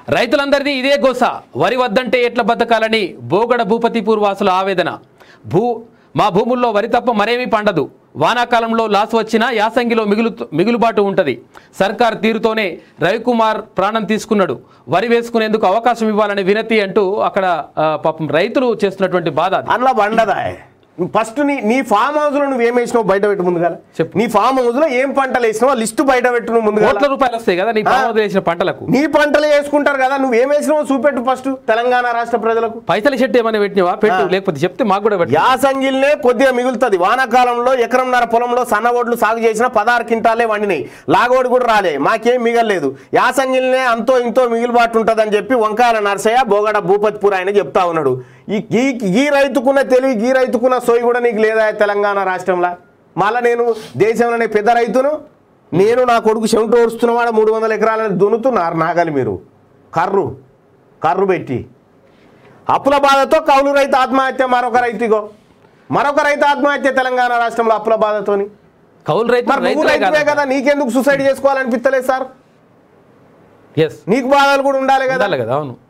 రైతులందరిది ఇదే గోస వరి వద్దంటే ఎట్ల బతకాలని బోగడ భూపతిపూర్ వాసుల ఆవేదన భూ మా భూముల్లో వరి తప్ప మరేమీ పండదు వానాకాలంలో లాస్ వచ్చినా యాసంగిలో మిగులు మిగులుబాటు ఉంటుంది సర్కార్ తీరుతోనే రవికుమార్ ప్రాణం తీసుకున్నాడు వరి వేసుకునేందుకు అవకాశం ఇవ్వాలని వినతి అంటూ అక్కడ ఆ, పాపం రైతులు చేస్తున్నటువంటి బాధ అది. అందులో బండదా ఫస్ట్ నీ నీ ఫామ్ హౌస్ లో నువ్వు ఏం వేసినావు బయట పెట్టు ముందుగా చెప్పు. నీ ఫామ్ హౌస్ లో ఏం పంటలు వేసినావు లిస్ట్ బయట పెట్టు నువ్వు ముందుగా కోట్ల రూపాయలు వస్తాయి కదా నీ పామోదు వేసిన పంటలకు నీ పంటలు వేసుకుంటారు కదా నువ్వు ఏం వేసినావు చూపెట్టు ఫస్ట్ తెలంగాణ రాష్ట్ర ప్రజలకు పైసలు చెట్టు ఏమైనా పెట్టినవా పెట్టు ఆ. లేకపోతే చెప్తే మాకు కూడా పెట్టు యాసంగిల్నే కొద్దిగా మిగులుతుంది వానాకాలంలో ఎకరంన్నర పొలంలో సన్నగొడ్లు సాగు చేసిన పదహారు కింటాలే వండినాయి లాగోడి కూడా రాలే మాకేం మిగలలేదు యాసంగిల్నే అంతో ఇంతో మిగులుబాటు ఉంటుందని చెప్పి వంకాయల నరసయ్య బోగడ భూపతిపూర్ ఆయన చెప్తా ఉన్నాడు ఈ గీ గీ రైతుకున్న తెలివి గీ రైతుకున్న సోయి కూడా నీకు లేదా తెలంగాణ రాష్ట్రంలో మళ్ళా నేను దేశంలోనే పెద్ద రైతును నేను నా కొడుకు చెవిట ఓడుస్తున్నవాడు మూడు వందల ఎకరాలను దున్నుతున్నారు నాగలి మీరు కర్రు కర్రు పెట్టి అప్పుల బాధతో కౌలు రైతు ఆత్మహత్య మరొక రైతుగో మరొక రైతు ఆత్మహత్య తెలంగాణ రాష్ట్రంలో అప్పుల బాధతోని కౌలు రైతు మరి నువ్వు రైతులే రైతువే కాదు కదా నీకెందుకు సూసైడ్ చేసుకోవాలనిపిస్తలేదు సార్ ఎస్ నీకు బాధలు కూడా ఉండాలి కదా ఉండాలి కదా అవును